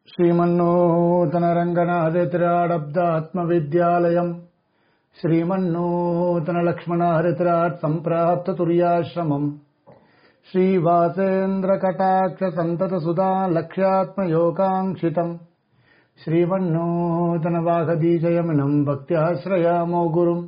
श्रीमन्नूतनरङ्गनादित्राडब्दात्मविद्यालयम् श्रीमन्नूतनलक्ष्मणहरित्रात् सम्प्राप्ततुर्याश्रमम् श्रीवासेन्द्रकटाक्षसन्ततसुधा लक्ष्यात्मयोगाङ्क्षितम् श्रीमन्नूतनवाघदीजयमिनम् भक्त्याश्रयामो गुरुम्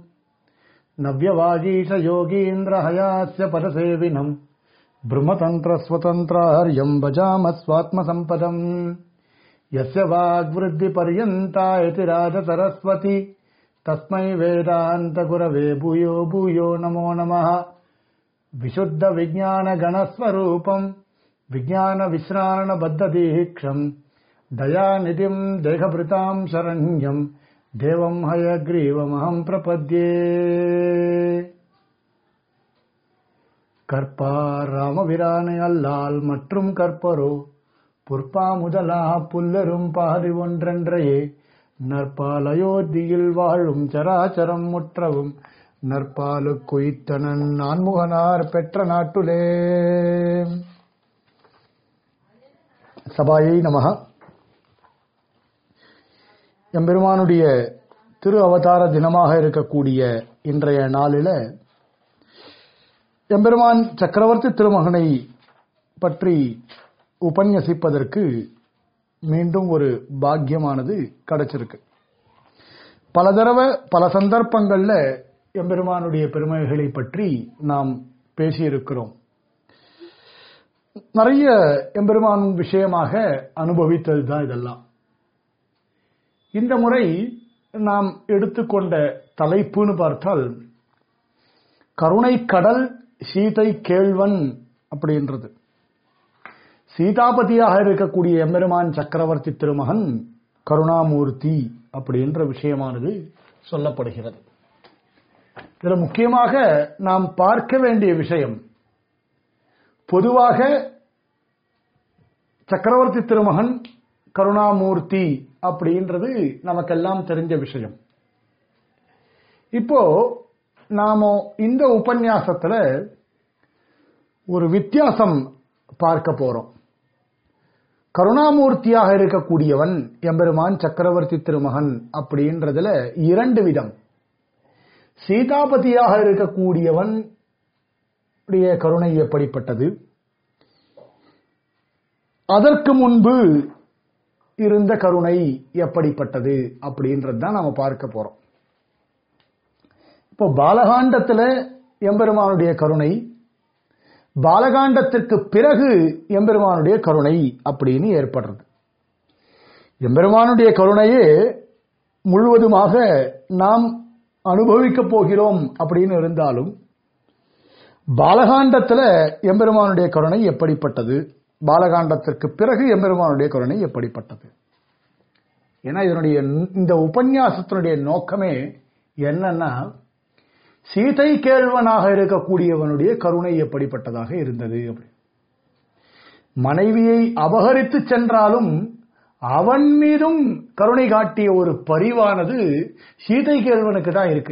नव्यवागीशयोगीन्द्रहयास्य परसेविनम् ब्रह्मतन्त्रस्वतन्त्रार्यम् भजामस्वात्मसम्पदम् यस्य वाग्वृद्धिपर्यन्ता इति राजसरस्वती तस्मै वेदान्तगुरवे भूयो भूयो नमो नमः विशुद्धविज्ञानगणस्वरूपम् विज्ञानविश्राणबद्धदीक्षम् दयानिधिम् देहभृताम् शरण्यम् देवम् हयग्रीवमहम् प्रपद्ये கற்பார் ராமபிரானை அல்லால் மற்றும் கற்பரோ புற்பா முதலாக புல்லரும் பாதி ஒன்றென்றையே நற்பால் அயோத்தியில் வாழும் சராச்சரம் முற்றவும் நற்பாலு குய்த்தனன் நான்முகனார் பெற்ற நாட்டுலே சபாயை நமக எம்பெருமானுடைய திரு அவதார தினமாக இருக்கக்கூடிய இன்றைய நாளில எம்பெருமான் சக்கரவர்த்தி திருமகனை பற்றி உபன்யசிப்பதற்கு மீண்டும் ஒரு பாக்கியமானது கிடைச்சிருக்கு பல தடவை பல சந்தர்ப்பங்கள்ல எம்பெருமானுடைய பெருமைகளை பற்றி நாம் பேசியிருக்கிறோம் நிறைய எம்பெருமான் விஷயமாக அனுபவித்தது தான் இதெல்லாம் இந்த முறை நாம் எடுத்துக்கொண்ட தலைப்புன்னு பார்த்தால் கருணை கடல் சீதை கேள்வன் அப்படின்றது சீதாபதியாக இருக்கக்கூடிய எம்பெருமான் சக்கரவர்த்தி திருமகன் கருணாமூர்த்தி அப்படின்ற விஷயமானது சொல்லப்படுகிறது இதுல முக்கியமாக நாம் பார்க்க வேண்டிய விஷயம் பொதுவாக சக்கரவர்த்தி திருமகன் கருணாமூர்த்தி அப்படின்றது நமக்கெல்லாம் தெரிஞ்ச விஷயம் இப்போ நாம இந்த உபன்யாசத்துல ஒரு வித்தியாசம் பார்க்க போறோம் கருணாமூர்த்தியாக இருக்கக்கூடியவன் எம்பெருமான் சக்கரவர்த்தி திருமகன் அப்படின்றதுல இரண்டு விதம் சீதாபதியாக இருக்கக்கூடியவன் கருணை எப்படிப்பட்டது அதற்கு முன்பு இருந்த கருணை எப்படிப்பட்டது அப்படின்றது தான் நாம பார்க்க போறோம் இப்போ பாலகாண்டத்துல எம்பெருமானுடைய கருணை பாலகாண்டத்திற்கு பிறகு எம்பெருமானுடைய கருணை அப்படின்னு ஏற்படுறது எம்பெருமானுடைய கருணையே முழுவதுமாக நாம் அனுபவிக்க போகிறோம் அப்படின்னு இருந்தாலும் பாலகாண்டத்துல எம்பெருமானுடைய கருணை எப்படிப்பட்டது பாலகாண்டத்திற்கு பிறகு எம்பெருமானுடைய கருணை எப்படிப்பட்டது ஏன்னா இதனுடைய இந்த உபன்யாசத்தினுடைய நோக்கமே என்னன்னா சீதை கேள்வனாக இருக்கக்கூடியவனுடைய கருணை எப்படிப்பட்டதாக இருந்தது அப்படி மனைவியை அபகரித்து சென்றாலும் அவன் மீதும் கருணை காட்டிய ஒரு பரிவானது சீதை கேள்வனுக்கு தான் இருக்கு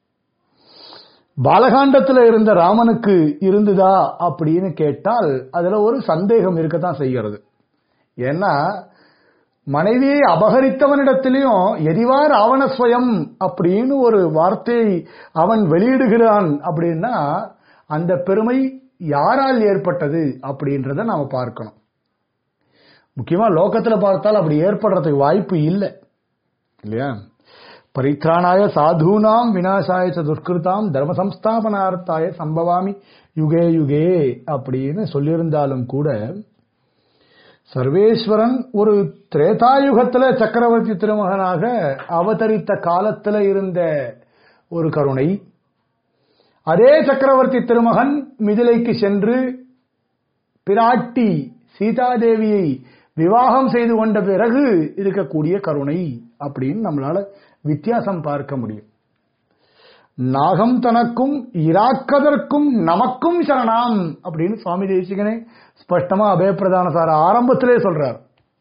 பாலகாண்டத்தில் இருந்த ராமனுக்கு இருந்துதா அப்படின்னு கேட்டால் அதுல ஒரு சந்தேகம் இருக்கத்தான் செய்கிறது ஏன்னா மனைவியை அபகரித்தவனிடத்திலையும் எரிவா ராவணஸ்வயம் அப்படின்னு ஒரு வார்த்தையை அவன் வெளியிடுகிறான் அப்படின்னா அந்த பெருமை யாரால் ஏற்பட்டது அப்படின்றத நாம பார்க்கணும் முக்கியமா லோகத்துல பார்த்தால் அப்படி ஏற்படுறதுக்கு வாய்ப்பு இல்லை இல்லையா பரித்ராணாய சாதுனாம் வினாசாய துஷ்கிருதாம் தர்ம சம்ஸ்தாபனார்த்தாய சம்பவாமி யுகே யுகே அப்படின்னு சொல்லியிருந்தாலும் கூட சர்வேஸ்வரன் ஒரு திரேதாயுகத்துல சக்கரவர்த்தி திருமகனாக அவதரித்த காலத்துல இருந்த ஒரு கருணை அதே சக்கரவர்த்தி திருமகன் மிதிலைக்கு சென்று பிராட்டி சீதாதேவியை விவாகம் செய்து கொண்ட பிறகு இருக்கக்கூடிய கருணை அப்படின்னு நம்மளால வித்தியாசம் பார்க்க முடியும் நாகம் தனக்கும் இராக்கதற்கும் நமக்கும் சரணாம் அப்படின்னு சுவாமி தேசிகனே ஸ்பஷ்டமா அபயப்பிரதான சார ஆரம்பத்திலே சொல்றார்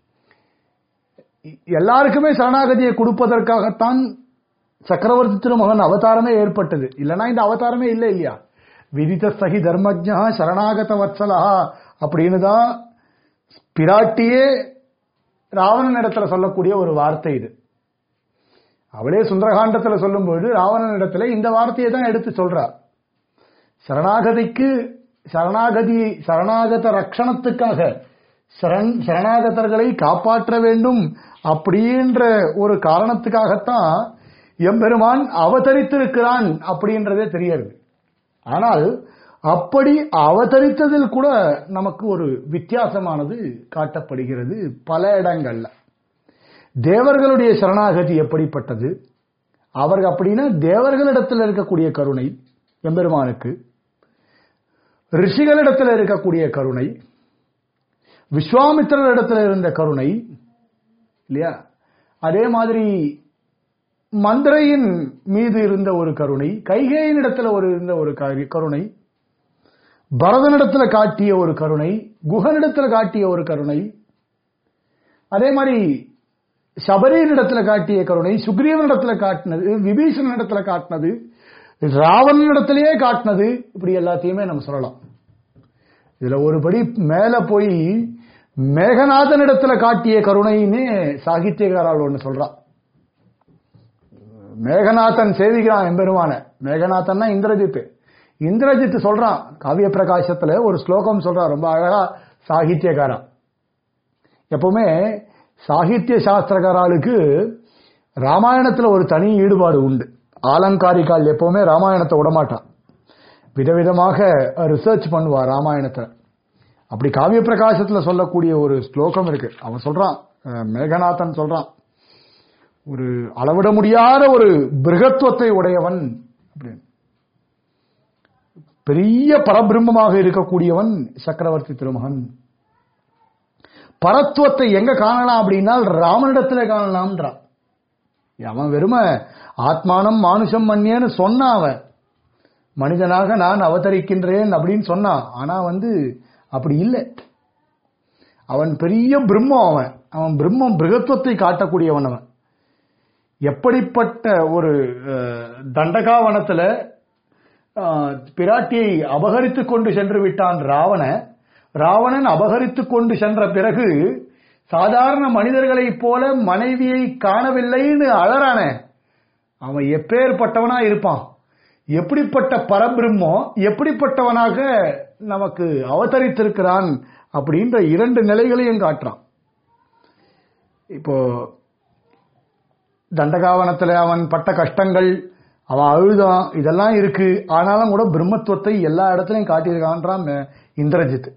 எல்லாருக்குமே சரணாகதியை கொடுப்பதற்காகத்தான் சக்கரவர்த்தி திருமகன் அவதாரமே ஏற்பட்டது இல்லைன்னா இந்த அவதாரமே இல்லை இல்லையா விதித்த சகி தர்மஜா சரணாகத வத்சலா அப்படின்னு தான் பிராட்டியே ராவணன் இடத்துல சொல்லக்கூடிய ஒரு வார்த்தை இது அவளே சுந்தரகாண்டத்துல சொல்லும்போது ராவணன் இடத்துல இந்த வார்த்தையை தான் எடுத்து சொல்றார் சரணாகதிக்கு சரணாகதி சரணாகத ரட்சணத்துக்காக சரண் சரணாகதர்களை காப்பாற்ற வேண்டும் அப்படின்ற ஒரு காரணத்துக்காகத்தான் எம்பெருமான் அவதரித்திருக்கிறான் அப்படின்றதே தெரியாது ஆனால் அப்படி அவதரித்ததில் கூட நமக்கு ஒரு வித்தியாசமானது காட்டப்படுகிறது பல இடங்கள்ல தேவர்களுடைய சரணாகதி எப்படிப்பட்டது அவர்கள் அப்படின்னா தேவர்களிடத்தில் இருக்கக்கூடிய கருணை எம்பெருமானுக்கு ரிஷிகளிடத்தில் இருக்கக்கூடிய கருணை விஸ்வாமித்திரரிடத்தில் இருந்த கருணை இல்லையா அதே மாதிரி மந்திரையின் மீது இருந்த ஒரு கருணை கைகேயின் இடத்துல ஒரு இருந்த ஒரு கரு- கருணை பரதனிடத்துல காட்டிய ஒரு கருணை குகனிடத்துல காட்டிய ஒரு கருணை அதே மாதிரி சபரியினிடத்துல காட்டிய கருணை சுக்ரீவனிடத்துல காட்டினது விபீஷணனிடத்துல காட்டினது ராவணனிடத்திலேயே காட்டினது இப்படி எல்லாத்தையுமே நம்ம சொல்லலாம் இதுல ஒரு படி மேல போய் மேகநாதனிடத்துல காட்டிய கருணைன்னு சாகித்யகாரால் ஒண்ணு சொல்றான் மேகநாதன் சேவிக்கிறான் எம்பெருமான மேகநாதன்னா இந்திரஜித் இந்திரஜித் சொல்றான் காவிய பிரகாசத்துல ஒரு ஸ்லோகம் சொல்றான் ரொம்ப அழகா சாகித்யகாரா எப்பவுமே சாகித்ய சாஸ்திரகாராளுக்கு ராமாயணத்துல ஒரு தனி ஈடுபாடு உண்டு ஆலங்காரிகால் எப்பவுமே ராமாயணத்தை விடமாட்டான் விதவிதமாக ரிசர்ச் பண்ணுவா ராமாயணத்துல அப்படி காவிய பிரகாசத்துல சொல்லக்கூடிய ஒரு ஸ்லோகம் இருக்கு அவன் சொல்றான் அஹ், மேகநாதன் சொல்றான் ஒரு அளவிட முடியாத ஒரு பிருகத்துவத்தை உடையவன் அப்படின்னு பெரிய பரபிரம்மமாக இருக்கக்கூடியவன் சக்கரவர்த்தி திருமகன் பரத்துவத்தை எங்க காணலாம் அப்படின்னா ராமனிடத்துல காணலாம்ன்றான் அவன் வெறும ஆத்மானம் மானுஷம் மன்னியன்னு சொன்னான் அவன் மனிதனாக நான் அவதரிக்கின்றேன் அப்படின்னு சொன்னான் ஆனா வந்து அப்படி இல்லை அவன் பெரிய பிரம்மம் அவன் அவன் பிரம்மம் பிருகத்துவத்தை காட்டக்கூடியவன் அவன் எப்படிப்பட்ட ஒரு அஹ், தண்டகாவனத்துல அஹ், பிராட்டியை அபகரித்து கொண்டு சென்று விட்டான் ராவண ராவணன் அபகரித்து கொண்டு சென்ற பிறகு சாதாரண மனிதர்களைப் போல மனைவியை காணவில்லைன்னு அழறானே அவன் எப்பேற்பட்டவனா இருப்பான் எப்படிப்பட்ட பரபிரம்மோ எப்படிப்பட்டவனாக நமக்கு அவதரித்திருக்கிறான் அப்படின்ற இரண்டு நிலைகளையும் காட்டுறான் இப்போ தண்டகாவனத்துல அவன் பட்ட கஷ்டங்கள் அவன் அழுதான் இதெல்லாம் இருக்கு ஆனாலும் கூட பிரம்மத்துவத்தை எல்லா இடத்துலயும் காட்டியிருக்கான்றான் மே- இந்திரஜித்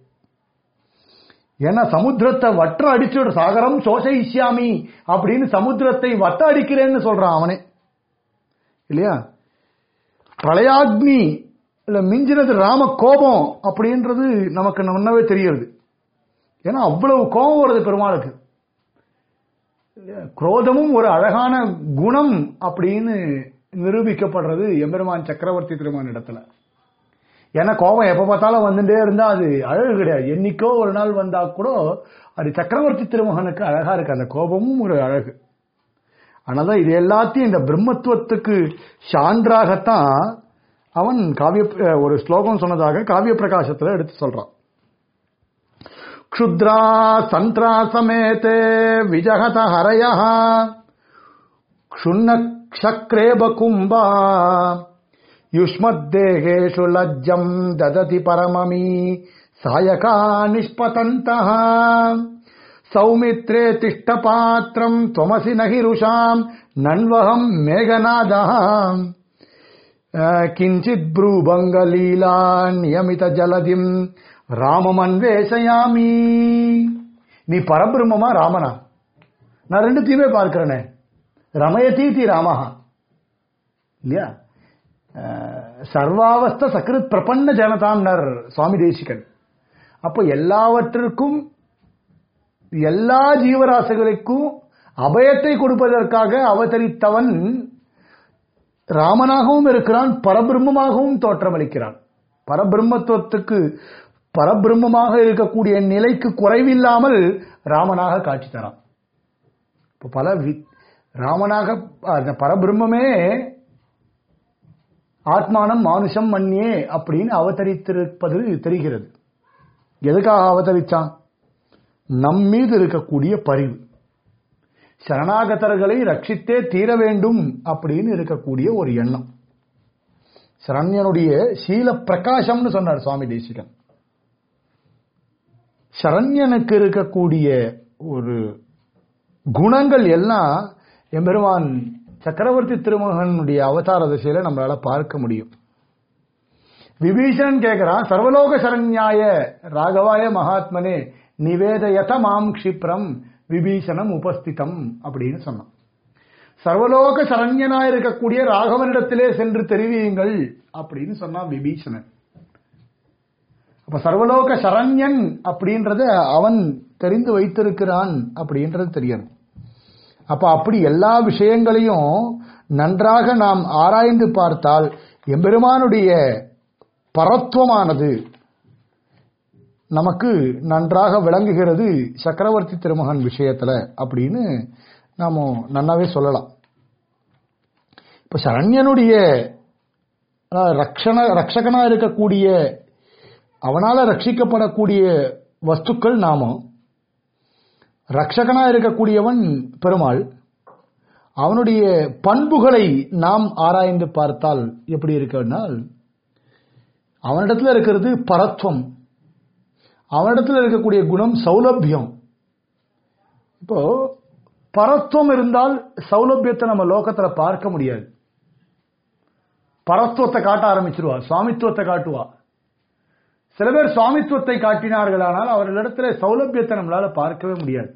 ஏன்னா சமுத்திரத்தை வற்ற அடிச்சுடு சாகரம் சோசைஷ்யாமி அப்படின்னு சமுத்திரத்தை வத்த அடிக்கிறேன்னு சொல்றான் அவனே இல்லையா பிரளயாக்னி இல்ல மிஞ்சினது ராம கோபம் அப்படின்றது நமக்கு முன்னவே தெரியுது ஏன்னா அவ்வளவு கோபம் வருது பெருமாளுக்கு இல்லையா? குரோதமும் ஒரு அழகான குணம் அப்படின்னு நிரூபிக்கப்படுறது எம்பெருமான் சக்கரவர்த்தி திருமான் இடத்துல ஏன்னா கோபம் எப்ப பார்த்தாலும் வந்துட்டே இருந்தா அது அழகு கிடையாது என்னைக்கோ ஒரு நாள் வந்தா கூட அது சக்கரவர்த்தி திருமகனுக்கு அழகா இருக்கு அந்த கோபமும் ஒரு அழகு ஆனாதான் இது எல்லாத்தையும் இந்த பிரம்மத்துவத்துக்கு சான்றாகத்தான் அவன் காவிய ஒரு ஸ்லோகம் சொன்னதாக காவிய பிரகாசத்துல எடுத்து சொல்றான் க்ஷுத்ரா சந்திராசமேதே விஜகத ஹரய க்ஷுன்ன க்ஷக்ரேப கும்பா யுஷ்மத்தேகேஷு லஜ்ஜம் தததி பரமமீ சாயகா நிஷ்பதந்தः சௌமித்ரே திஷ்டபாத்திரம் त्वमसि நகிருஷாம் நன்வகம் மேகநாதः கிஞ்சித் ப்ரூபங்கலீலா நியமித ஜலதிம் ராமமன்வேஷயாமி நீ பரபிரம்மமா ராமனா நான் ரெண்டுத்தையுமே பார்க்கிறேனே ரமயதீதி ராமஹா இல்லையா அஹ், சர்வாவஸ்த சக்ருத் பிரபன்ன ஜனதாம்னர் சுவாமி தேசிகன் அப்போ எல்லாவற்றிற்கும் எல்லா ஜீவராசிகளுக்கும் அபயத்தை கொடுப்பதற்காக அவதரித்தவன் ராமனாகவும் இருக்கிறான் பரபிரம்மமாகவும் தோற்றமளிக்கிறான் பரபிரம்மத்துவத்துக்கு பரபிரம்மமாக இருக்கக்கூடிய நிலைக்கு குறைவில்லாமல் ராமனாக காட்சி தரான் இப்போ பல வி- ராமனாக அந்த பரபிரம்மே ஆத்மானம் மானுஷம் மன்னியே அப்படின்னு அவதரித்திருப்பது தெரிகிறது எதுக்காக அவதரிச்சான் நம் மீது இருக்கக்கூடிய பரிவு சரணாகதர்களை ரட்சித்தே தீர வேண்டும் அப்படின்னு இருக்கக்கூடிய ஒரு எண்ணம் சரண்யனுடைய சீல பிரகாசம்னு சொன்னார் சுவாமி தேசிகன் சரண்யனுக்கு இருக்கக்கூடிய ஒரு குணங்கள் எல்லாம் எம்பெருமான் சக்கரவர்த்தி திருமகனுடைய அவதார திசையில நம்மளால பார்க்க முடியும் விபீஷணன் கேட்கிறான் சர்வலோக சரண்யாய ராகவாய மகாத்மனே நிவேதயத மாம் க்ஷிப்ரம் விபீஷணம் உபஸ்திதம் அப்படின்னு சொன்னான் சர்வலோக சரண்யனாய் இருக்கக்கூடிய ராகவனிடத்திலே சென்று தெரிவியுங்கள் அப்படின்னு சொன்னான் விபீஷணன் அப்ப சர்வலோக சரண்யன் அப்படின்றத அவன் தெரிந்து வைத்திருக்கிறான் அப்படின்றது தெரியும் அப்ப அப்படி எல்லா விஷயங்களையும் நன்றாக நாம் ஆராய்ந்து பார்த்தால் எம்பெருமானுடைய பரத்துவமானது நமக்கு நன்றாக விளங்குகிறது சக்கரவர்த்தி திருமகன் விஷயத்துல அப்படின்னு நாம நன்னாவே சொல்லலாம் இப்ப சரண்யனுடைய அஹ், ரக்ஷண ரக்ஷகனா இருக்கக்கூடிய அவனால ரட்சிக்கப்படக்கூடிய வஸ்துக்கள் நாமம் ரக்ஷகனா இருக்கக்கூடியவன் பெருமாள் அவனுடைய பண்புகளை நாம் ஆராய்ந்து பார்த்தால் எப்படி இருக்குன்னால் அவனிடத்துல இருக்கிறது பரத்வம் அவனிடத்துல இருக்கக்கூடிய குணம் சௌலபியம் இப்போ பரத்துவம் இருந்தால் சௌலபியத்தை நம்ம லோகத்துல பார்க்க முடியாது பரத்துவத்தை காட்ட ஆரம்பிச்சிருவா சுவாமித்துவத்தை காட்டுவா சில பேர் சுவாமித்துவத்தை காட்டினார்களானால் அவர்களிடத்துல சௌலபியத்தை நம்மளால பார்க்கவே முடியாது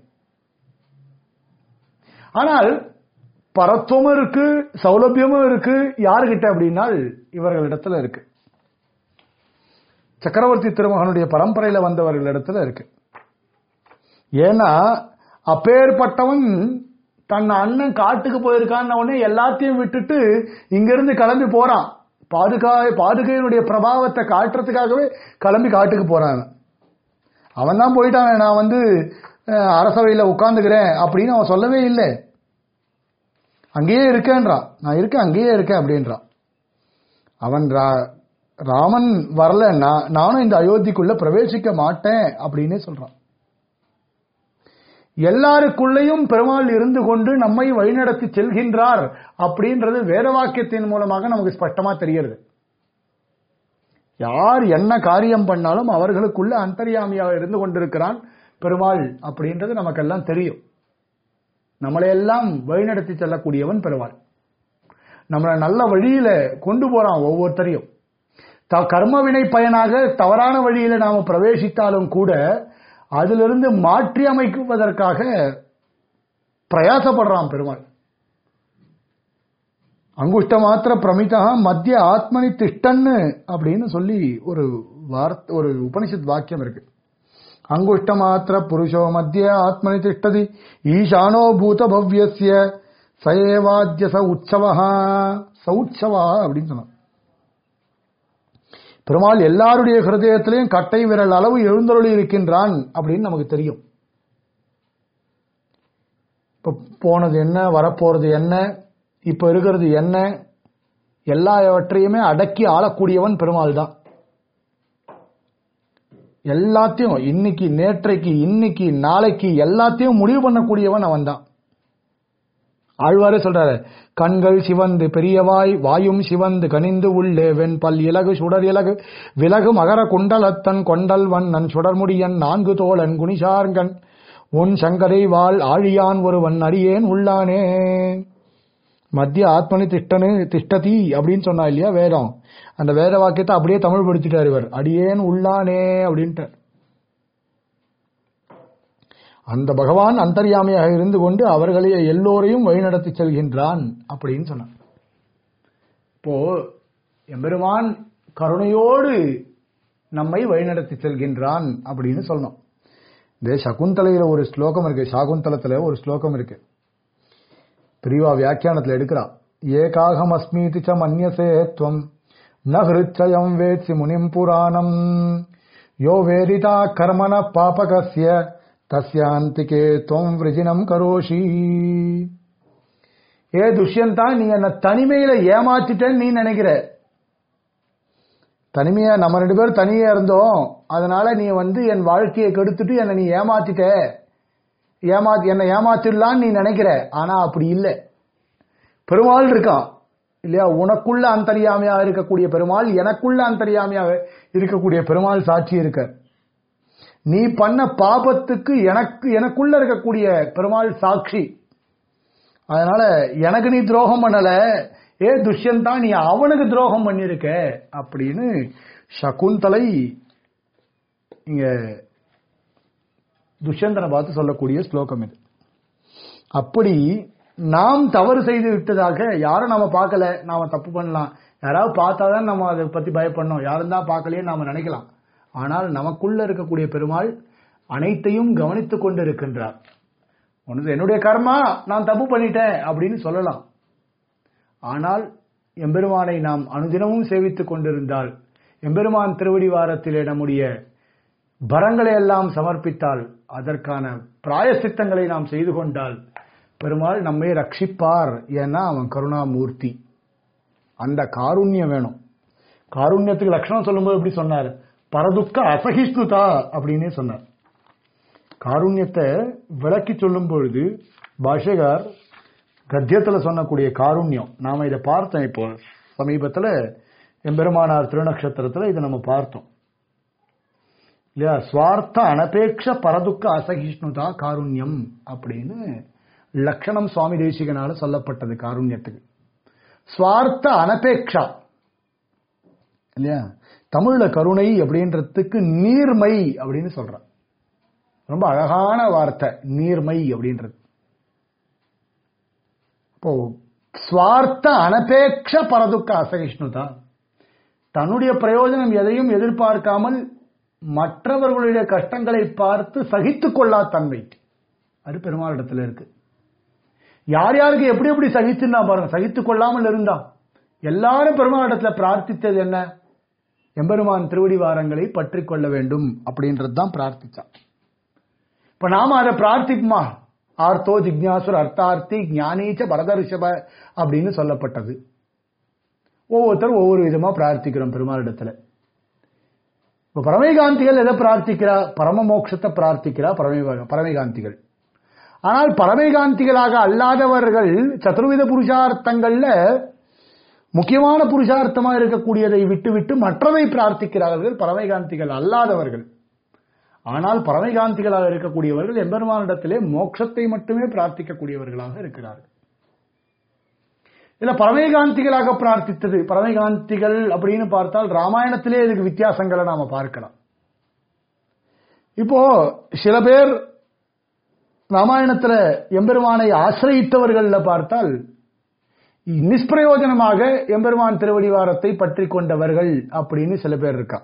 ஆனால் பரத்துவமும் இருக்கு சௌலபியமும் இருக்கு யாருகிட்ட அப்படின்னால் இவர்களிடத்துல இருக்கு சக்கரவர்த்தி திருமகனுடைய பரம்பரையில வந்தவர்களிடத்துல இருக்கு ஏன்னா அப்பேற்பட்டவன் தன் அண்ணன் காட்டுக்கு போயிருக்கான்னு உடனே எல்லாத்தையும் விட்டுட்டு இங்கிருந்து கிளம்பி போறான் பாதுகா பாதுகையினுடைய பிரபாவத்தை காட்டுறதுக்காகவே கிளம்பி காட்டுக்கு போறான் அவன். அவன் தான் போயிட்டான் நான் வந்து அஹ், அரசவையில உட்கார்ந்துக்கிறேன் அப்படின்னு அவன் சொல்லவே இல்லை அங்கேயே இருக்கேன்றான் நான் இருக்கேன் அங்கேயே இருக்கேன் அப்படின்றான் அவன் ரா- ராமன் வரலன்னா நானும் இந்த அயோத்திக்குள்ள பிரவேசிக்க மாட்டேன் அப்படின்னு சொல்றான் எல்லாருக்குள்ளேயும் பெருமாள் இருந்து கொண்டு நம்மை வழிநடத்தி செல்கின்றார் அப்படின்றது வேத வாக்கியத்தின் மூலமாக நமக்கு ஸ்பஷ்டமா தெரிகிறது யார் என்ன காரியம் பண்ணாலும் அவர்களுக்குள்ள அந்தர்யாமியாக இருந்து கொண்டிருக்கிறான் பெருமாள் அப்படின்றது நமக்கெல்லாம் தெரியும் நம்மளையெல்லாம் வழிநடத்தி செல்லக்கூடியவன் பெருமாள் நம்மளை நல்ல வழியில கொண்டு போறான் ஒவ்வொருத்தரையும் த- கர்மவினை பயனாக தவறான வழியில நாம பிரவேசித்தாலும் கூட அதிலிருந்து மாற்றி அமைக்குவதற்காக பிரயாசப்படுறான் பெருமாள் அங்குஷ்ட மாத்திர பிரமிதா மத்திய ஆத்மனி திஷ்டன்னு அப்படின்னு சொல்லி ஒரு வார்த்தை ஒரு உபனிஷத் வாக்கியம் இருக்கு அங்குஷ்ட மாத்திர புருஷோ மத்திய ஆத்மனி திஷ்டதி ஈசானோ பூத பவ்யஸ்ய சயேவாத்ய ச உற்சவா சௌட்சவா அப்படின்னு சொன்னான் பெருமாள் எல்லாருடைய ஹிருதயத்திலையும் கட்டை விரல் அளவு எழுந்தருளி இருக்கின்றான் அப்படின்னு நமக்கு தெரியும் இப்ப போனது என்ன வரப்போறது என்ன இப்ப இருக்கிறது என்ன எல்லாவற்றையுமே அடக்கி ஆளக்கூடியவன் பெருமாள் தான் எல்லாத்தையும் இன்னைக்கு நேற்றைக்கு இன்னைக்கு நாளைக்கு எல்லாத்தையும் முடிவு பண்ணக்கூடியவன் அவன் தான் ஆழ்வாரே சொல்றாரு கண்கள் சிவந்து பெரியவாய் வாயும் சிவந்து கனிந்து உள்ளே வெண்பல் இலகு சுடர் இலகு விலகு மகர குண்டலத்தன் கொண்டல் வண்ணன் சுடர்முடியன் நான்கு தோழன் குனிசார்கன் உன் சங்கரை வாழ் ஆழியான் ஒருவன் அடியேன் உள்ளானே மத்திய ஆத்மனி திஷ்டனு திஷ்டதி அப்படின்னு சொன்னா இல்லையா வேதம் அந்த வேத வாக்கியத்தை அப்படியே தமிழ் படுத்திட்டார் இவர் அடியேன் உள்ளானே அப்படின்ட்டு அந்த பகவான் அந்தர்யாமியாக இருந்து கொண்டு அவர்களை எல்லோரையும் வழிநடத்தி செல்கின்றான் அப்படின்னு சொன்னான் இப்போ எம்பெருமான் கருணையோடு நம்மை வழிநடத்தி செல்கின்றான் அப்படின்னு சொல்லணும் இந்த சகுந்தலையில ஒரு ஸ்லோகம் இருக்கு சாகுந்தலத்துல ஒரு ஸ்லோகம் இருக்கு பிரிவா வியாக்கியானத்துல எடுக்கிறா ஏகாகம் அஸ்மீதி ச மன்யசே துவம் ந ஹிருச்சயம் வேத்சி முனிம் புராணம் யோ வேதிதா கர்மண பாபகஸ்ய தஸ்யாந்திகே துவம் விரஜினம் கரோஷி ஏ துஷ்யந்தா நீ என்ன தனிமையில ஏமாத்திட்டேன்னு நீ நினைக்கிற தனிமையா நம்ம ரெண்டு பேரும் தனியா இருந்தோம் அதனால நீ வந்து என் வாழ்க்கையை கெடுத்துட்டு என்னை நீ ஏமாத்திட்ட ஏமா என்னை ஏமாத்திடலான்னு நீ நினைக்கிற ஆனா அப்படி இல்லை பெருமாள் இருக்கான் இல்லையா உனக்குள்ள அந்தரியாமையா இருக்கக்கூடிய பெருமாள் எனக்குள்ள அந்தரியாமையாக இருக்கக்கூடிய பெருமாள் சாட்சி இருக்க நீ பண்ண பாபத்துக்கு எனக்கு எனக்குள்ள இருக்கக்கூடிய பெருமாள் சாட்சி அதனால எனக்கு நீ துரோகம் பண்ணல ஏ துஷ்யந்தா நீ அவனுக்கு துரோகம் பண்ணிருக்க அப்படின்னு சகுந்தலை இங்க துஷ்யந்தனை பார்த்து சொல்லக்கூடிய ஸ்லோகம் இது அப்படி நாம் தவறு செய்து விட்டதாக யாரும் நாம பார்க்கல நாம தப்பு பண்ணலாம் யாராவது பார்த்தாதான் நம்ம அதை பத்தி பயப்படணும் யாரும் தான் பார்க்கலையே நாம நினைக்கலாம் ஆனால் நமக்குள்ள இருக்கக்கூடிய பெருமாள் அனைத்தையும் கவனித்துக் கொண்டு இருக்கின்றார் ஒன்று என்னுடைய கர்மா நான் தப்பு பண்ணிட்டேன் அப்படின்னு சொல்லலாம் ஆனால் எம்பெருமானை நாம் அனுதினமும் சேவித்துக் கொண்டிருந்தால் எம்பெருமான் திருவடி வாரத்திலே நம்முடைய பரங்களை எல்லாம் சமர்ப்பித்தால் அதற்கான பிராயசித்தங்களை நாம் செய்து கொண்டால் பெருமாள் நம்மை ரட்சிப்பார் ஏன்னா அவன் கருணாமூர்த்தி அந்த காருண்யம் வேணும் காருண்யத்துக்கு லட்சணம் சொல்லும்போது எப்படி சொன்னார் பரதுக்க அசகிஷ்ணுதா அப்படின்னே சொன்னார் காருண்யத்தை விளக்கி சொல்லும் பொழுது பாஷகார் கத்தியத்துல சொன்னக்கூடிய காருண்யம் நாம இதை பார்த்தோம் இப்போ சமீபத்துல எம்பெருமானார் திருநக்ஷத்திரத்துல இதை நம்ம பார்த்தோம் இல்லையா ஸ்வார்த்த அனபேட்ச பரதுக்க அசகிஷ்ணுதா காருண்யம் அப்படின்னு லட்சணம் சுவாமி தேசிகனால சொல்லப்பட்டது காருண்யத்துக்கு ஸ்வார்த்த அனபேக்ஷா இல்லையா தமிழ்ல கருணை அப்படின்றதுக்கு நீர்மை அப்படின்னு சொல்றான் ரொம்ப அழகான வார்த்தை நீர்மை அப்படின்றது இப்போ ஸ்வார்த்த அனபேக்ஷ பரதுக்க அசகிஷ்ணுதா தன்னுடைய பிரயோஜனம் எதையும் எதிர்பார்க்காமல் மற்றவர்களுடைய கஷ்டங்களை பார்த்து சகித்துக் கொள்ளா தன்மை அது பெருமாளிடத்துல இருக்கு யார் யாருக்கு எப்படி எப்படி சகிச்சுன்னா பாருங்க சகித்துக் கொள்ளாமல் இருந்தா எல்லாரும் பெருமாளிடத்துல பிரார்த்தித்தது என்ன எம்பெருமான் திருவடி வாரங்களை பற்றி கொள்ள வேண்டும் அப்படின்றது தான் பிரார்த்திச்சான் இப்ப நாம அதை பிரார்த்திப்போமா ஆர்த்தோ ஜிக்ஞாசுர் அர்த்தார்த்தி ஞானீச்ச பரதரிஷப அப்படின்னு சொல்லப்பட்டது ஒவ்வொருத்தரும் ஒவ்வொரு விதமா பிரார்த்திக்கிறோம் பெருமாளிடத்துல இப்ப பரமைகாந்திகள் எதை பிரார்த்திக்கிறா பரம மோட்சத்தை பிரார்த்திக்கிறா பரமை பரமைகாந்திகள் ஆனால் பரமைகாந்திகளாக அல்லாதவர்கள் சதுர்வித புருஷார்த்தங்கள்ல முக்கியமான புருஷார்த்தமா இருக்கக்கூடியதை விட்டுவிட்டு மற்றதை பிரார்த்திக்கிறார்கள் பரமைகாந்திகள் அல்லாதவர்கள் ஆனால் பரமைகாந்திகளாக இருக்கக்கூடியவர்கள் எம்பெருமானிடத்திலே மோட்சத்தை மட்டுமே பிரார்த்திக்கக்கூடியவர்களாக இருக்கிறார்கள் இல்ல பரமைகாந்திகளாக பிரார்த்தித்தது பரமைகாந்திகள் அப்படின்னு பார்த்தால் ராமாயணத்திலே இதுக்கு வித்தியாசங்களை நாம பார்க்கலாம் இப்போ சில பேர் ராமாயணத்துல எம்பெருமானை ஆசிரயித்தவர்கள்ல பார்த்தால் நிஷ்பிரயோஜனமாக எம்பெருமான் திருவடிவாரத்தை பற்றி கொண்டவர்கள் அப்படின்னு சில பேர் இருக்கா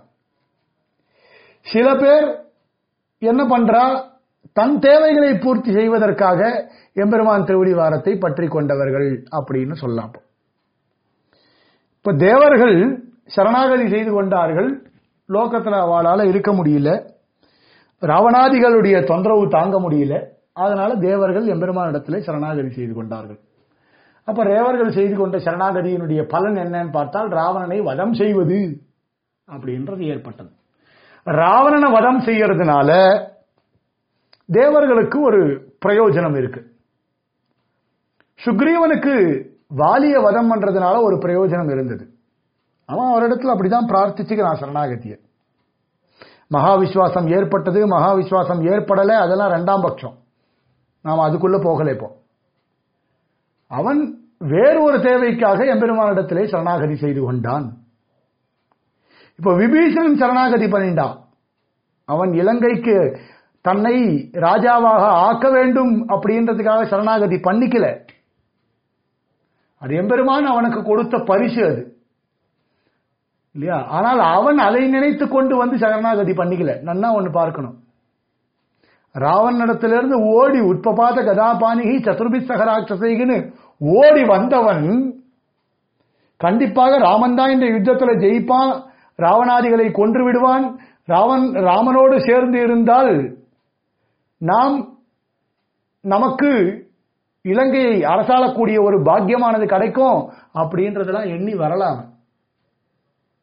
சில பேர் என்ன பண்றா தன் தேவைகளை பூர்த்தி செய்வதற்காக எம்பெருமான் திருவடிவாரத்தை பற்றி கொண்டவர்கள் அப்படின்னு சொல்லலாம் இப்ப தேவர்கள் சரணாகதி செய்து கொண்டார்கள் லோகத்துல அவளால இருக்க முடியல ராவணாதிகளுடைய தொந்தரவு தாங்க முடியல அதனால தேவர்கள் எம்பெருமான் இடத்துல சரணாகதி செய்து கொண்டார்கள் அப்ப தேவர்கள் செய்து கொண்ட சரணாகதியினுடைய பலன் என்னன்னு பார்த்தால் ராவணனை வதம் செய்வது அப்படின்றது ஏற்பட்டது ராவணனை வதம் செய்யறதுனால தேவர்களுக்கு ஒரு பிரயோஜனம் இருக்கு சுக்ரீவனுக்கு வாலிய வதம் பண்றதுனால ஒரு பிரயோஜனம் இருந்தது அவன் அவரிடத்துல அப்படிதான் பிரார்த்திச்சுக்கிறான் சரணாகதியை மகா விஸ்வாசம் ஏற்பட்டது மகா விஸ்வாசம் ஏற்படலை அதெல்லாம் ரெண்டாம் பட்சம் நாம் அதுக்குள்ள போகல இப்போ அவன் வேறு ஒரு தேவைக்காக எம்பெருமானிடத்திலே சரணாகதி செய்து கொண்டான் இப்போ விபீஷணன் சரணாகதி பண்ணிட்டான் அவன் இலங்கைக்கு தன்னை ராஜாவாக ஆக்க வேண்டும் அப்படின்றதுக்காக சரணாகதி பண்ணிக்கல அது எம்பெருமான் அவனுக்கு கொடுத்த பரிசு அது இல்லையா ஆனால் அவன் அதை நினைத்து கொண்டு வந்து சரணாகதி பண்ணிக்கல நன்னா ஒன்னு பார்க்கணும் ராவனிடத்திலிருந்து ஓடி உட்பபாத கதாபாணிகி சதுர்பி சகராட்சசைகுன்னு ஓடி வந்தவன் கண்டிப்பாக ராமன் தான் இந்த யுத்தத்துல ஜெயிப்பான் ராவணாதிகளை கொன்று விடுவான் ராவன் ராமனோடு சேர்ந்து இருந்தால் நாம் நமக்கு இலங்கையை அரசாளக்கூடிய ஒரு பாக்கியமானது கிடைக்கும் அப்படின்றதெல்லாம் எண்ணி வரலாம்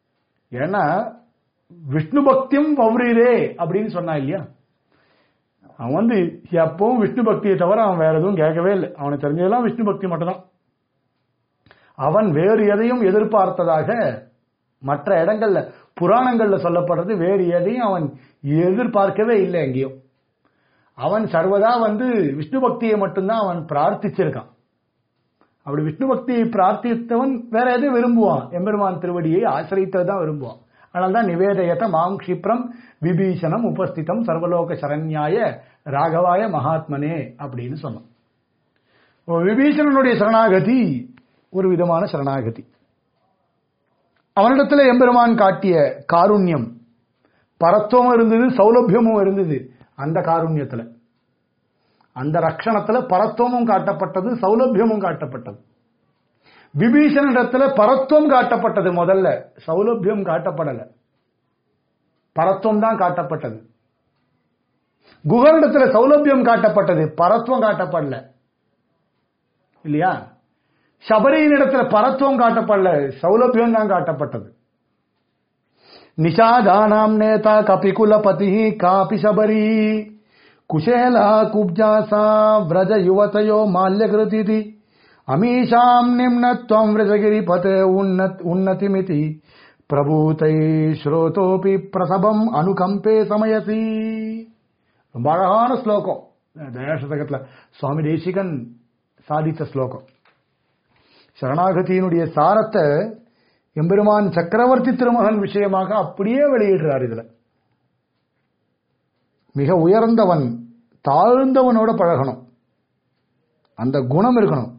ஏன்னா விஷ்ணு பக்தியும் பௌரீரே அப்படின்னு சொன்னா இல்லையா அவன் வந்து எப்பவும் விஷ்ணு பக்தியை தவிர அவன் வேற எதுவும் கேட்கவே இல்லை அவனுக்கு தெரிஞ்சதெல்லாம் விஷ்ணு பக்தி மட்டும்தான் அவன் வேறு எதையும் எதிர்பார்த்ததாக மற்ற இடங்கள்ல புராணங்கள்ல சொல்லப்படுறது வேறு எதையும் அவன் எதிர்பார்க்கவே இல்லை எங்கேயும் அவன் சர்வதா வந்து விஷ்ணு பக்தியை மட்டும்தான் அவன் பிரார்த்திச்சிருக்கான் அப்படி விஷ்ணு பக்தியை பிரார்த்தித்தவன் வேற எதை விரும்புவான் எம்பெருமான் திருவடியை ஆசிரியத்தான் விரும்புவான் அதனால்தான் நிவேதயத மாம் க்ஷிப்ரம் விபீஷணம் உபஸ்திதம் சர்வலோக சரண்யாய ராகவாய மகாத்மனே அப்படின்னு சொன்னோம் இப்போ விபீஷணனுடைய சரணாகதி ஒரு விதமான சரணாகதி அவனிடத்துல எம்பெருமான் காட்டிய காருண்யம் பரத்துவமும் இருந்தது சௌலபியமும் இருந்தது அந்த காருண்யத்துல அந்த ரக்ஷணத்துல பரத்துவமும் காட்டப்பட்டது சௌலபியமும் காட்டப்பட்டது விபீஷணிடத்துல பரத்துவம் காட்டப்பட்டது முதல்ல சௌலபியம் காட்டப்படல பரத்துவம் தான் காட்டப்பட்டது குகனிடத்துல சௌலபியம் காட்டப்பட்டது பரத்துவம் காட்டப்படல இல்லையா சபரியினிடத்துல பரத்துவம் காட்டப்படல சௌலபியம் தான் காட்டப்பட்டது நிஷாதானாம் நேதா கபிகுலபதி காபி சபரி குஷேலா குப்ஜாசா விரஜ யுவதயோ மால்யகிருதி அமீஷாம் நிம்னத்வம் விரஜகிரிபதே உன்னத் உன்னதிமிதி பிரபூதை ஸ்ரோதோபி பிரசபம் அனுகம்பே சமயசி ரொம்ப அழகான ஸ்லோகம் தயாசதகத்துல சுவாமி தேசிகன் சாதித்த ஸ்லோகம் சரணாகதியினுடைய சாரத்தை எம்பெருமான் சக்கரவர்த்தி திருமகன் விஷயமாக அப்படியே வெளியிடுறார் இதுல மிக உயர்ந்தவன் தாழ்ந்தவனோட பழகணும் அந்த குணம் இருக்கணும்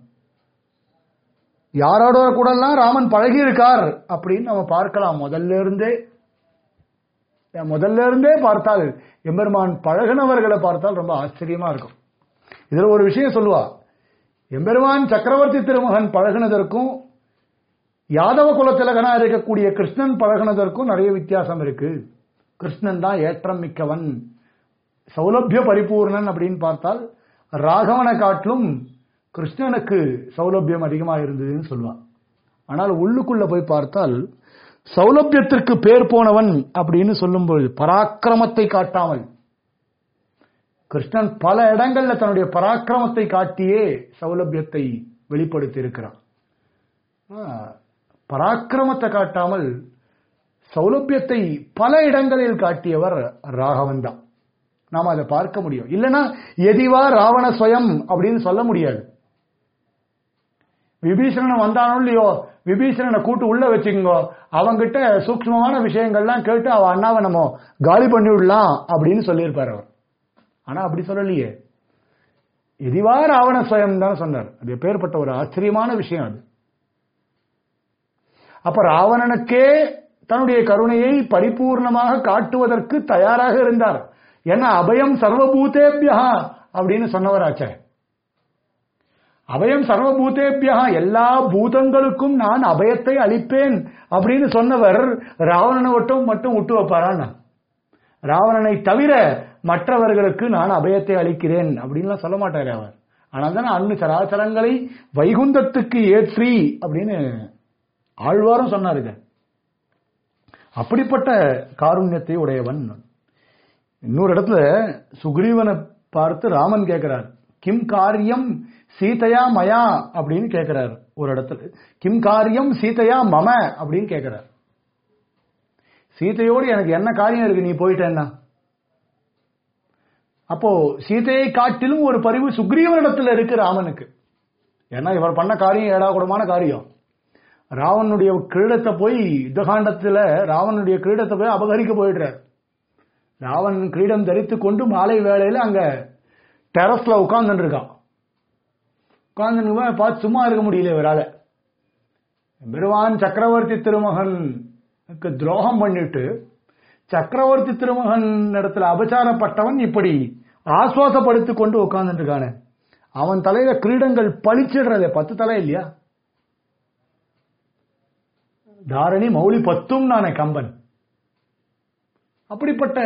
யாரோட கூடலாம் ராமன் பழகி இருக்கார் அப்படின்னு நம்ம பார்க்கலாம் முதல்ல இருந்தே முதல்ல இருந்தே பார்த்தால் எம்பெருமான் பழகினவர்களை பார்த்தால் ரொம்ப ஆச்சரியமா இருக்கும் இதுல ஒரு விஷயம் சொல்லுவா எம்பெருமான் சக்கரவர்த்தி திருமகன் பழகினதற்கும் யாதவ குலத்திலகனா இருக்கக்கூடிய கிருஷ்ணன் பழகினதற்கும் நிறைய வித்தியாசம் இருக்கு கிருஷ்ணன் தான் ஏற்றம் மிக்கவன் சௌலபிய பரிபூர்ணன் அப்படின்னு பார்த்தால் ராகவனை காட்டிலும் கிருஷ்ணனுக்கு சௌலபியம் அதிகமாக இருந்ததுன்னு சொல்லுவான் ஆனால் உள்ளுக்குள்ள போய் பார்த்தால் சௌலபியத்திற்கு பேர் போனவன் அப்படின்னு சொல்லும்போது பராக்கிரமத்தை காட்டாமல் கிருஷ்ணன் பல இடங்கள்ல தன்னுடைய பராக்கிரமத்தை காட்டியே சௌலபியத்தை வெளிப்படுத்தி இருக்கிறான் பராக்கிரமத்தை காட்டாமல் சௌலபியத்தை பல இடங்களில் காட்டியவர் ராகவன் தான் நாம அதை பார்க்க முடியும் இல்லைன்னா எதிவா ராவண ஸ்வயம் அப்படின்னு சொல்ல முடியாது விபீஷணன் வந்தானோ இல்லையோ விபீஷணனை கூட்டு உள்ள வச்சுக்கோங்க அவங்கிட்ட சூக்மமான விஷயங்கள்லாம் கேட்டு அவ அண்ணாவை நம்ம காலி பண்ணி விடலாம் அப்படின்னு சொல்லியிருப்பார் அவர் ஆனா அப்படி சொல்லலையே எதிவா ராவண ஸ்வயம் தான் சொன்னார் அது எப்பேற்பட்ட ஒரு ஆச்சரியமான விஷயம் அது அப்ப ராவணனுக்கே தன்னுடைய கருணையை பரிபூர்ணமாக காட்டுவதற்கு தயாராக இருந்தார் ஏன்னா அபயம் சர்வபூதேபியா அப்படின்னு சொன்னவராச்சே அபயம் சர்வபூதேபியா எல்லா பூதங்களுக்கும் நான் அபயத்தை அளிப்பேன் அப்படின்னு சொன்னவர் ராவணனை மட்டும் மட்டும் விட்டு வைப்பாரான் ராவணனை தவிர மற்றவர்களுக்கு நான் அபயத்தை அளிக்கிறேன் அப்படின்லாம் சொல்ல மாட்டார் அவர் ஆனால் தான் அன்னு சராசரங்களை வைகுந்தத்துக்கு ஏற்றி அப்படின்னு ஆழ்வாரும் சொன்னார் இதை அப்படிப்பட்ட காருண்யத்தை உடையவன் இன்னொரு இடத்துல சுக்ரீவனை பார்த்து ராமன் கேட்கிறார் கிம் காரியம் சீதையா மயா அப்படின்னு கேட்கிறார் ஒரு இடத்துல கிம் காரியம் சீதையா மம அப்படின்னு கேட்கிறார் சீதையோடு எனக்கு என்ன காரியம் இருக்கு நீ போயிட்டேன்னா அப்போ சீதையை காட்டிலும் ஒரு பரிவு சுக்ரீவனிடத்துல இருக்கு ராமனுக்கு ஏன்னா இவர் பண்ண காரியம் ஏடாகுடமான காரியம் ராவனுடைய கிரீடத்தை போய் யுத்தகாண்டத்துல ராவனுடைய கிரீடத்தை போய் அபகரிக்க போயிடுறார் ராவன் கிரீடம் தரித்து கொண்டு மாலை வேளையில அங்க டெரஸ்ல உட்கார்ந்து இருக்கான் உட்கார்ந்து பார்த்து சும்மா இருக்க முடியல இவரால பெருவான் சக்கரவர்த்தி திருமகனுக்கு துரோகம் பண்ணிட்டு சக்கரவர்த்தி திருமகன் இடத்துல அபச்சாரப்பட்டவன் இப்படி ஆசுவாசப்படுத்தி கொண்டு உட்கார்ந்து இருக்கானே அவன் தலையில கிரீடங்கள் பளிச்சிடுறதே பத்து தலை இல்லையா தாரணி மௌலி பத்தும் நானே கம்பன் அப்படிப்பட்ட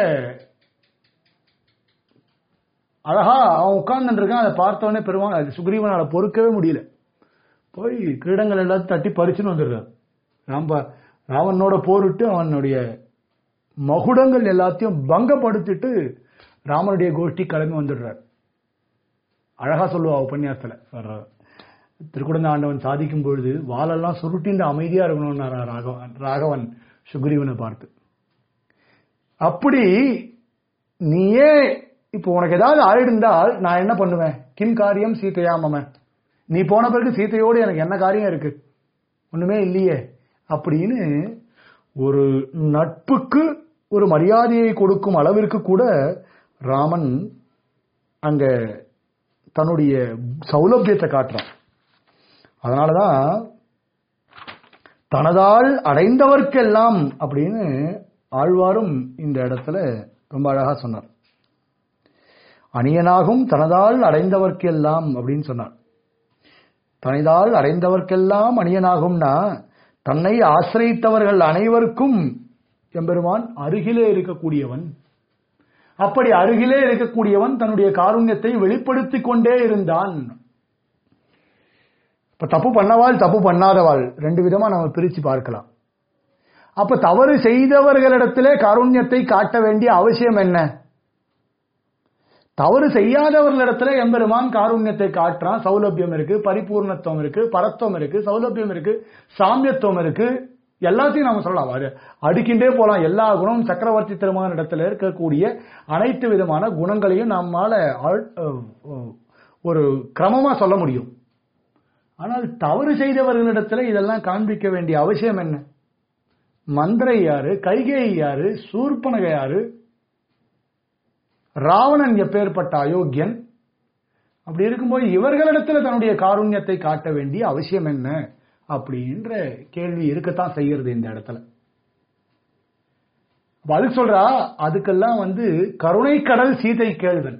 அழகா அவன் உட்கார்ந்து இருக்கான் அதை பார்த்தவொடனே பெருமாள் அது சுக்ரீவனால பொறுக்கவே முடியல போய் கிரீடங்கள் எல்லாத்தையும் தட்டி பறிச்சுன்னு வந்துடுறான் ராம்ப ராவனோட போரிட்டு அவனுடைய மகுடங்கள் எல்லாத்தையும் பங்கப்படுத்திட்டு ராமனுடைய கோஷ்டி கிளம்பி வந்துடுறார் அழகா சொல்லுவா உபன்யாசத்துல வர்ற திருக்குடந்த ஆண்டவன் சாதிக்கும் பொழுது வாளெல்லாம் சுருட்டிண்டு அமைதியா இருக்கணும்னு ராகவன் ராகவன் சுக்ரீவனை பார்த்து அப்படி நீயே இப்போ உனக்கு ஏதாவது ஆயிடுந்தால் நான் என்ன பண்ணுவேன் கிம் காரியம் சீதையா மம நீ போன பிறகு சீதையோடு எனக்கு என்ன காரியம் இருக்கு ஒண்ணுமே இல்லையே அப்படின்னு ஒரு நட்புக்கு ஒரு மரியாதையை கொடுக்கும் அளவிற்கு கூட ராமன் அங்க தன்னுடைய சௌலபியத்தை காட்டுறான் அதனாலதான் தனதால் அடைந்தவர்க்கெல்லாம் அப்படின்னு ஆழ்வாரும் இந்த இடத்துல ரொம்ப அழகா சொன்னார் அணியனாகும் தனதால் அடைந்தவர்க்கெல்லாம் அப்படின்னு சொன்னார் தனதால் அடைந்தவர்க்கெல்லாம் அணியனாகும்னா தன்னை ஆசிரியத்தவர்கள் அனைவருக்கும் எம்பெருமான் அருகிலே இருக்கக்கூடியவன் அப்படி அருகிலே இருக்கக்கூடியவன் தன்னுடைய காருண்யத்தை வெளிப்படுத்திக் கொண்டே இருந்தான் இப்ப தப்பு பண்ணவாள் தப்பு பண்ணாதவாள் ரெண்டு விதமா நம்ம பிரிச்சு பார்க்கலாம் அப்ப தவறு செய்தவர்களிடத்திலே காருண்யத்தை காட்ட வேண்டிய அவசியம் என்ன தவறு செய்யாதவர்களிடத்துல எம்பெருமான் காருண்யத்தை காட்டுறான் சௌலபியம் இருக்கு பரிபூர்ணத்துவம் இருக்கு பரத்துவம் இருக்கு சௌலபியம் இருக்கு சாமியத்துவம் இருக்கு எல்லாத்தையும் நாம சொல்லலாம் அது அடுக்கின்றே போலாம் எல்லா குணமும் சக்கரவர்த்தி திருமான இடத்துல இருக்கக்கூடிய அனைத்து விதமான குணங்களையும் நம்மால ஆழ்- அஹ் ஒரு கிரமமா சொல்ல முடியும் ஆனால் தவறு செய்தவர்களிடத்துல இதெல்லாம் காண்பிக்க வேண்டிய அவசியம் என்ன மந்திரை யாரு கைகேயி யாரு சூர்பனகை யாரு ராவணன் எப்பேற்பட்ட அயோக்கியன் அப்படி இருக்கும்போது இவர்களிடத்துல தன்னுடைய காருண்யத்தை காட்ட வேண்டிய அவசியம் என்ன அப்படின்ற கேள்வி இருக்கத்தான் செய்யறது இந்த இடத்துல அப்ப அதுக்கு சொல்றா அதுக்கெல்லாம் வந்து கருணை கடல் சீதை கேள்வன்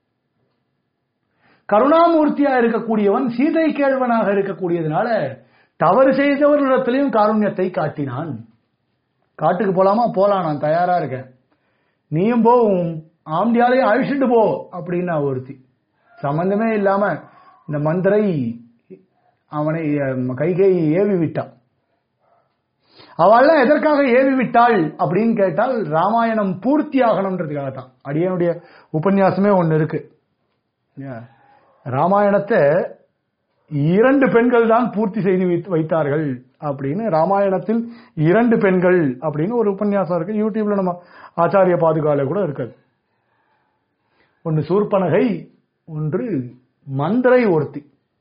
கருணாமூர்த்தியா இருக்கக்கூடியவன் சீதை கேள்வனாக இருக்கக்கூடியதுனால தவறு செய்தவர்களிடத்திலையும் காருண்யத்தை காட்டினான் காட்டுக்கு போலாமா போலாம் நான் தயாரா இருக்கேன் நீயும் போ உன் ஆம்டியாலையும் அழிச்சுட்டு போ அப்படின்னா ஒருத்தி சம்பந்தமே இல்லாம இந்த மந்திரை அவனை அஹ், கைகேயி ஏவி விட்டான் அவள்லாம் எதற்காக ஏவி விட்டாள் அப்படின்னு கேட்டால் ராமாயணம் பூர்த்தி ஆகணுன்றதுக்காக தான் அடியனுடைய உபன்யாசமே ஒன்னு இருக்கு ஏன்? ராமாயணத்தை இரண்டு பெண்கள் தான் பூர்த்தி செய்து வைத்து- வைத்தார்கள் அப்படின்னு ராமாயணத்தில் இரண்டு பெண்கள் அப்படின்னு ஒரு உபன்யாசம் இருக்கு யூடியூப்ல நம்ம ஆச்சாரிய பாதுகால கூட இருக்குது ஒன்று சூர்பனகை ஒன்று மந்திரை ஒருத்தி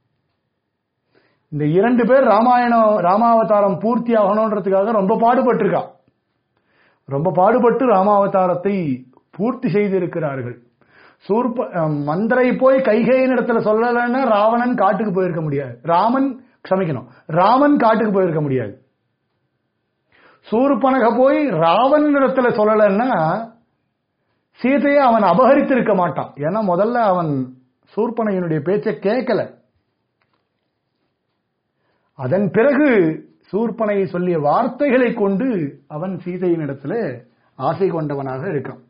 இந்த இரண்டு பேர் ராமாயணம் ராமாவதாரம் பூர்த்தி ஆகணுன்றதுக்காக ரொம்ப பாடுபட்டிருக்கா ரொம்ப பாடுபட்டு ராமாவதாரத்தை பூர்த்தி செய்திருக்கிறார்கள் சூர்ப அஹ், மந்திரை போய் கைகையின் இடத்துல சொல்லலைன்னா ராவணன் காட்டுக்கு போயிருக்க முடியாது ராமன் க்ஷமிக்கணும் ராமன் காட்டுக்கு போயிருக்க முடியாது சூர்பனக போய் ராவணன் இடத்துல சொல்லலைன்னா சீதையை அவன் அபகரித்திருக்க மாட்டான் ஏன்னா முதல்ல அவன் சூர்பனையனுடைய பேச்சை கேட்கல அதன் பிறகு சூர்பனை சொல்லிய வார்த்தைகளை கொண்டு அவன் சீதையின் இடத்துல ஆசை கொண்டவனாக இருக்கான்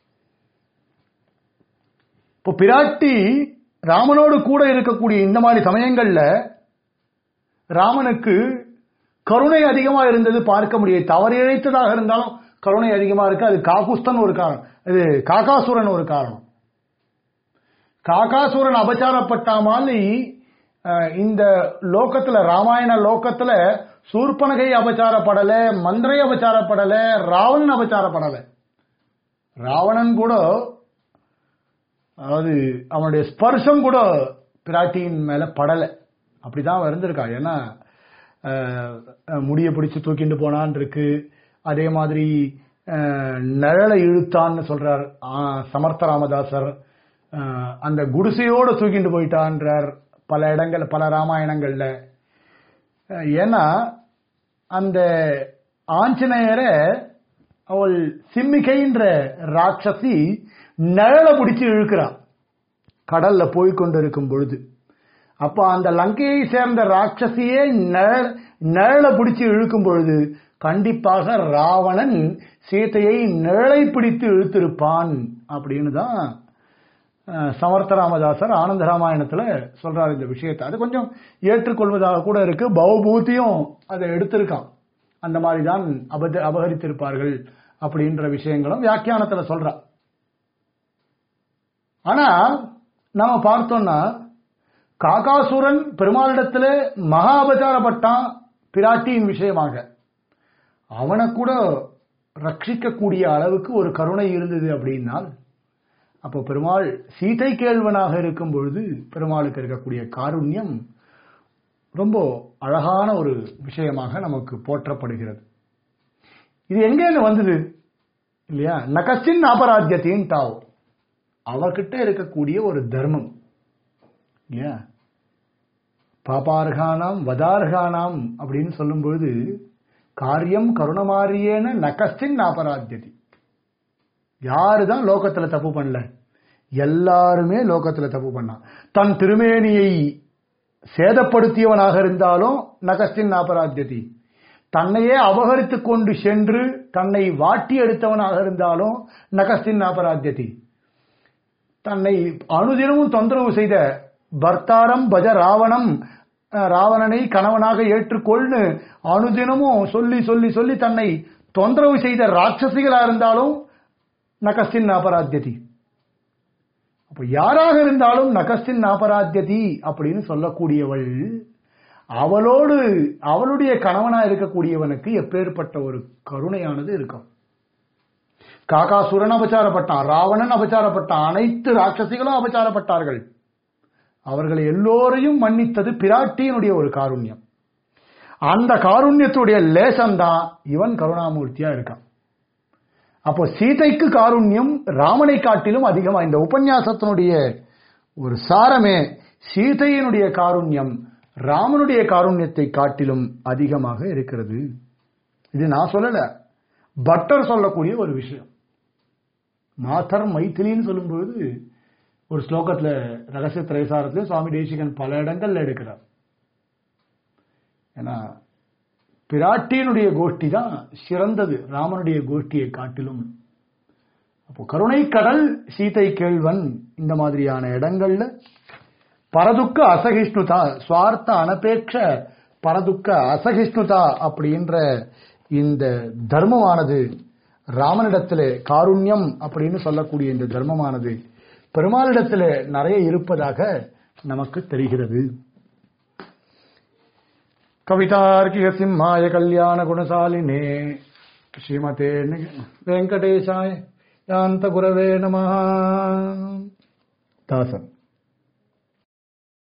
இப்போ பிராட்டி ராமனோடு கூட இருக்கக்கூடிய இந்த மாதிரி சமயங்கள்ல ராமனுக்கு கருணை அதிகமா இருந்தது பார்க்க முடியாது தவறு இழைத்ததாக இருந்தாலும் கருணை அதிகமா இருக்கு அது காகுஸ்தன் ஒரு காரணம் இது காகாசுரன் ஒரு காரணம் காகாசுரன் அபச்சாரப்பட்ட மாதிரி அஹ், இந்த லோகத்துல ராமாயண லோகத்துல சூர்பனகை அபச்சாரப்படல மந்திரை அபச்சாரப்படல ராவணன் அபச்சாரப்படல ராவணன் கூட அதாவது அவனுடைய ஸ்பர்ஷம் கூட பிராட்டியின் மேல படல அப்படிதான் இருந்திருக்கா ஏன்னா அஹ், அஹ், முடிய பிடிச்சு தூக்கிட்டு போனான் இருக்கு அதே மாதிரி அஹ், நிழலை இழுத்தான்னு சொல்றார் ஆஹ், சமர்த்த ராமதாசர் அஹ், அந்த குடிசையோட தூக்கிட்டு போயிட்டான்றார் பல இடங்கள் பல ராமாயணங்கள்ல அஹ், ஏன்னா அந்த ஆஞ்சநேயரை அவள் சிம்மிகைன்ற ராட்சசி நிழலை பிடிச்சு இழுக்கிறான் கடல்ல போய் கொண்டிருக்கும் பொழுது அப்ப அந்த லங்கையை சேர்ந்த ராட்சசியே நிழல் நிழலை பிடிச்சு இழுக்கும் பொழுது கண்டிப்பாக ராவணன் சீதையை நிழலை பிடித்து இழுத்திருப்பான் அப்படின்னு தான் அஹ், சமர்த்த ராமதாசர் ஆனந்த ராமாயணத்துல சொல்றாரு இந்த விஷயத்தை அது கொஞ்சம் ஏற்றுக்கொள்வதாக கூட இருக்கு பௌபூதியும் அதை எடுத்திருக்கான் அந்த மாதிரி தான் அபத அபகரித்திருப்பார்கள் அப்படின்ற விஷயங்களும் வியாக்கியானத்துல சொல்றா ஆனா நாம பார்த்தோம்னா காகாசுரன் பெருமாளிடத்துல மகாபச்சாரப்பட்டான் பிராட்டியின் விஷயமாக அவனை கூட ரட்சிக்கக்கூடிய அளவுக்கு ஒரு கருணை இருந்தது அப்படின்னால் அப்போ பெருமாள் சீதை கேள்வனாக இருக்கும் பொழுது பெருமாளுக்கு இருக்கக்கூடிய காருண்யம் ரொம்ப அழகான ஒரு விஷயமாக நமக்கு போற்றப்படுகிறது இது எங்கேருந்து வந்தது இல்லையா நகஸ்டின் அபராத்தியத்தின் தாவ் அவர்கிட்ட இருக்கக்கூடிய ஒரு தர்மம் இல்லையா பாபார்கானாம் வதார்கானாம் அப்படின்னு சொல்லும்பொழுது காரியம் கருணமாரியேன நகஸ்டின் அபராத்தியதி யாரு தான் லோகத்துல தப்பு பண்ணல எல்லாருமே லோகத்துல தப்பு பண்ணான் தன் திருமேனியை சேதப்படுத்தியவனாக இருந்தாலும் நகஸ்டின் அபராத்தியதி தன்னையே அபகரித்துக் கொண்டு சென்று தன்னை வாட்டி எடுத்தவனாக இருந்தாலும் நகஸ்டின் அபராத்தியதி தன்னை அனுதினமும் தொந்தரவு செய்த பர்த்தாரம் பஜ ராவணம் அஹ், ராவணனை கணவனாக ஏற்றுக்கொள்னு அனுதினமும் சொல்லி சொல்லி சொல்லி தன்னை தொந்தரவு செய்த ராட்சசிகளா இருந்தாலும் நகஸ்டின் அபராத்தியதி அப்ப யாராக இருந்தாலும் நகஸ்டின் அபராத்தியதி அப்படின்னு சொல்லக்கூடியவள் அவளோடு அவளுடைய கணவனா இருக்கக்கூடியவனுக்கு எப்பேற்பட்ட ஒரு கருணையானது இருக்கும் காகாசுரன் அபச்சாரப்பட்டான் ராவணன் அபச்சாரப்பட்டான் அனைத்து ராட்சசிகளும் அபச்சாரப்பட்டார்கள் அவர்களை எல்லோரையும் மன்னித்தது பிராட்டியினுடைய ஒரு காருண்யம் அந்த காருண்யத்துடைய லேசம்தான் இவன் கருணாமூர்த்தியா இருக்கான் அப்போ சீதைக்கு காருண்யம் ராமனை காட்டிலும் அதிகமா இந்த உபன்யாசத்தினுடைய ஒரு சாரமே சீதையினுடைய காருண்யம் ராமனுடைய காருண்யத்தை காட்டிலும் அதிகமாக இருக்கிறது இது நான் சொல்லல பட்டர் சொல்லக்கூடிய ஒரு விஷயம் மாதர் மைத்திலின்னு சொல்லும்போது ஒரு ஸ்லோகத்துல ரகசிய திரைசாரத்துல சுவாமி தேசிகன் பல இடங்கள்ல எடுக்கிறார் ஏன்னா பிராட்டியினுடைய கோஷ்டி தான் சிறந்தது ராமனுடைய கோஷ்டியை காட்டிலும் அப்போ கருணை கடல் சீதை கேள்வன் இந்த மாதிரியான இடங்கள்ல பரதுக்க அசகிஷ்ணுதா சுவார்த்த அனபேட்ச பரதுக்க அசகிஷ்ணுதா அப்படின்ற இந்த தர்மமானது ராமனிடத்திலே காருண்யம் அப்படின்னு சொல்லக்கூடிய இந்த தர்மமானது பெருமாளிடத்திலே நிறைய இருப்பதாக நமக்கு தெரிகிறது கவிதார்க்கிக சிம்மாய கல்யாண குணசாலினே ஸ்ரீமதே வெங்கடேசாய யாந்த குரவே நம தாசன்